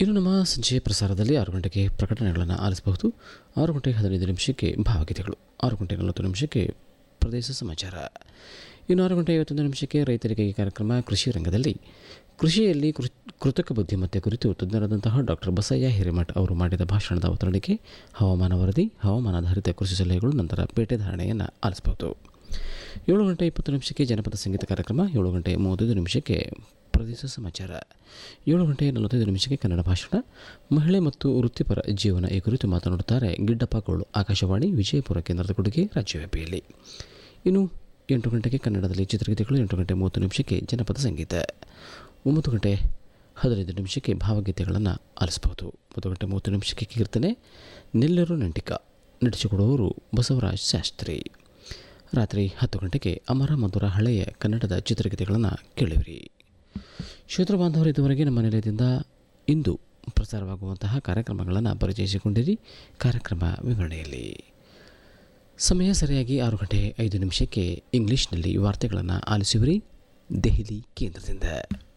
ಇನ್ನು ನಮ್ಮ ಸಂಜೆ ಪ್ರಸಾರದಲ್ಲಿ ಆರು ಗಂಟೆಗೆ ಪ್ರಕಟಣೆಗಳನ್ನು ಆಲಿಸಬಹುದು ಆರು ಗಂಟೆ ಹದಿನೈದು ನಿಮಿಷಕ್ಕೆ ಭಾವಗೀತೆಗಳು ಆರು ಗಂಟೆ ನಲವತ್ತು ನಿಮಿಷಕ್ಕೆ ಪ್ರದೇಶ ಸಮಾಚಾರ ಇನ್ನು ಆರು ಗಂಟೆ ಐವತ್ತೊಂದು ನಿಮಿಷಕ್ಕೆ ರೈತರಿಗೆ ಈ ಕಾರ್ಯಕ್ರಮ ಕೃಷಿ ರಂಗದಲ್ಲಿ ಕೃಷಿಯಲ್ಲಿ ಕೃ- ಕೃತಕ ಬುದ್ಧಿಮತ್ತೆ ಕುರಿತು ತಜ್ಞರಾದಂತಹ ಡಾಕ್ಟರ್ ಬಸಯ್ಯ ಹಿರೇಮಠ್ ಅವರು ಮಾಡಿದ ಭಾಷಣದ ಅವತರಣಿಕೆ ಹವಾಮಾನ ವರದಿ ಹವಾಮಾನಾಧಾರಿತ ಕೃಷಿ ಸಲಹೆಗಳು ನಂತರ ಪೇಟೆ ಧಾರಣೆಯನ್ನು ಆಲಿಸಬಹುದು ಏಳು ಗಂಟೆ ಇಪ್ಪತ್ತು ನಿಮಿಷಕ್ಕೆ ಜನಪದ ಸಂಗೀತ ಕಾರ್ಯಕ್ರಮ ಏಳು ಗಂಟೆ ಮೂವತ್ತೈದು ನಿಮಿಷಕ್ಕೆ ಪ್ರದೇಶ ಸಮಾಚಾರ ಏಳು ಗಂಟೆ ನಲವತ್ತೈದು ನಿಮಿಷಕ್ಕೆ ಕನ್ನಡ ಭಾಷಣ ಮಹಿಳೆ ಮತ್ತು ವೃತ್ತಿಪರ ಜೀವನ ಈ ಕುರಿತು ಮಾತನಾಡುತ್ತಾರೆ ಗಿಡ್ಡಪ್ಪ ಕೋಳು ಆಕಾಶವಾಣಿ ವಿಜಯಪುರ ಕೇಂದ್ರದ ಕೊಡುಗೆ ರಾಜ್ಯವ್ಯಾಪಿಯಲ್ಲಿ ಇನ್ನು ಎಂಟು ಗಂಟೆಗೆ ಕನ್ನಡದಲ್ಲಿ ಚಿತ್ರಗೀತೆಗಳು ಎಂಟು ಗಂಟೆ ಮೂವತ್ತು ನಿಮಿಷಕ್ಕೆ ಜನಪದ ಸಂಗೀತ ಒಂಬತ್ತು ಗಂಟೆ ಹದಿನೈದು ನಿಮಿಷಕ್ಕೆ ಭಾವಗೀತೆಗಳನ್ನು ಆಲಿಸಬಹುದು ಒಂಬತ್ತು ಗಂಟೆ ಮೂವತ್ತು ನಿಮಿಷಕ್ಕೆ ಕೀರ್ತನೆ ನೆಲ್ಲರು ನಂಟಿಕ ನಡೆಸಿಕೊಡುವವರು ಬಸವರಾಜ್ ಶಾಸ್ತ್ರಿ ರಾತ್ರಿ ಹತ್ತು ಗಂಟೆಗೆ ಅಮರ ಮಧುರ ಹಳೆಯ ಕನ್ನಡದ ಚಿತ್ರಗೀತೆಗಳನ್ನು ಕೇಳಿವಿರಿ ಶ್ರೋತೃ ಬಾಂಧವರು ಇದುವರೆಗೆ ನಮ್ಮ ನಿಲಯದಿಂದ ಇಂದು ಪ್ರಸಾರವಾಗುವಂತಹ ಕಾರ್ಯಕ್ರಮಗಳನ್ನು ಪರಿಚಯಿಸಿಕೊಂಡಿರಿ ಕಾರ್ಯಕ್ರಮ ವಿವರಣೆಯಲ್ಲಿ ಸಮಯ ಸರಿಯಾಗಿ ಆರು ಗಂಟೆ ಐದು ನಿಮಿಷಕ್ಕೆ ಇಂಗ್ಲಿಷ್ನಲ್ಲಿ ವಾರ್ತೆಗಳನ್ನು ಆಲಿಸುವಿರಿ ದೆಹಲಿ ಕೇಂದ್ರದಿಂದ